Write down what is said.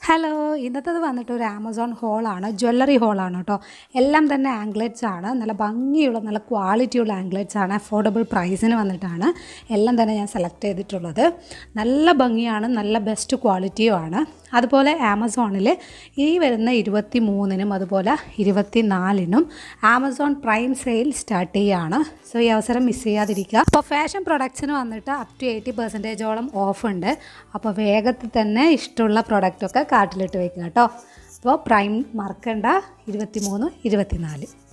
hello ഇന്നത്തേത് വന്നിട്ട് ഒരു Amazon ഹോളാണ് jewellery ഹോളാണ് കേട്ടോ എല്ലാം തന്നെ ആംഗ്ലറ്റ്സ് ആണ് നല്ല ഭംഗിയുള്ള നല്ല ക്വാളിറ്റിയുള്ള ആംഗ്ലറ്റ്സ് ആണ് അഫോർഡബിൾ പ്രൈസിന് വന്നിട്ടാണ് എല്ലാം തന്നെ ഞാൻ സെലക്ട് ചെയ്തിട്ടുള്ളത് നല്ല ഭംഗിയാണ് നല്ല ബെസ്റ്റ് ക്വാളിറ്റിയും ആണ് അതുപോലെ ആമസോണിൽ ഈ വരുന്ന ഇരുപത്തി മൂന്നിനും അതുപോലെ ഇരുപത്തി നാലിനും ആമസോൺ പ്രൈം സെയിൽ സ്റ്റാർട്ട് ചെയ്യുകയാണ് സോ ഈ അവസരം മിസ് ചെയ്യാതിരിക്കുക അപ്പോൾ ഫാഷൻ പ്രൊഡക്ട്സിന് വന്നിട്ട് അപ് ടു എയ്റ്റി പെർസെൻറ്റേജോളം ഓഫ് ഉണ്ട് അപ്പോൾ വേഗത്തിൽ തന്നെ ഇഷ്ടമുള്ള പ്രൊഡക്റ്റൊക്കെ കാർട്ടിലിട്ട് വെക്കുക കേട്ടോ അപ്പോൾ പ്രൈം മറക്കണ്ട ഇരുപത്തി മൂന്ന് ഇരുപത്തി നാല്